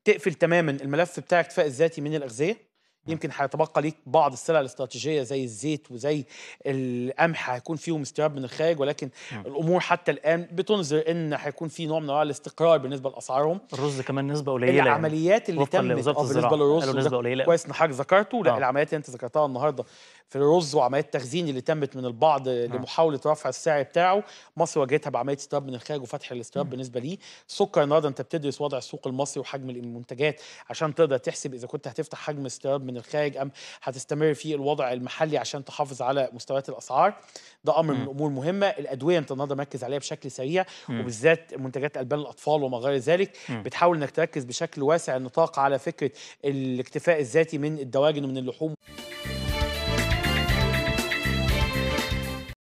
تقفل تماما الملف بتاع الاكتفاء الذاتي من الاغذيه يمكن هيتبقى ليك بعض السلع الاستراتيجيه زي الزيت وزي القمح هيكون فيهم استيراد من الخارج ولكن مم. الامور حتى الان بتنذر ان هيكون في نوع من انواع الاستقرار بالنسبه لاسعارهم الرزل كمان نسبه قليله يعني. العمليات اللي وفقاً تمت لوزارة آه، الزراعة. بالنسبه للرز قالوا وده نسبة قليلة. كويس ان حضرتك ذكرته لا آه. العمليات اللي انت ذكرتها النهارده في الرز وعمليات التخزين اللي تمت من البعض لمحاوله رفع السعر بتاعه مصر واجهتها بعمليه استيراد من الخارج وفتح الاستيراد بالنسبه ليه السكر النهارده انت بتدرس وضع السوق المصري وحجم المنتجات عشان تقدر تحسب اذا كنت هتفتح حجم استيراد من الخارج ام هتستمر في الوضع المحلي عشان تحافظ على مستويات الاسعار ده امر من مم. الامور المهمه الادويه انت النهارده مركز عليها بشكل سريع مم. وبالذات منتجات البان الاطفال وما غير ذلك مم. بتحاول انك تركز بشكل واسع النطاق على فكره الاكتفاء الذاتي من الدواجن ومن اللحوم